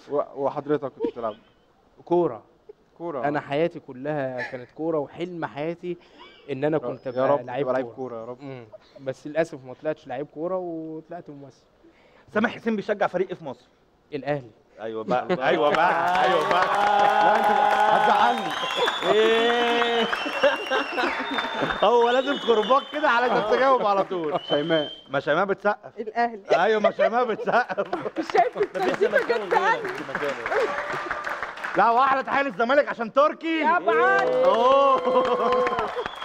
و- وحضرتك كنت بتلعب كوره كوره انا حياتي كلها كانت كوره وحلم حياتي ان انا كنت يا ابقى رب لعيب تبقى لعيب كوره كوره يا رب مم. بس للاسف ما طلعتش لعيب كوره وطلعت ممثل سامح حسين بيشجع فريق ايه في مصر الاهلي ايوه بقى ايوه بقى ايوه بقى لا انت هتزعلني ايه هو لازم كرباج كده علشان تجاوب على طول شيماء ما شيماء بتسقف الاهلي ايوه ما شيماء بتسقف مش شايف الترتيبه جت عني لا واحده تحية للزمالك عشان تركي يا بعد اوه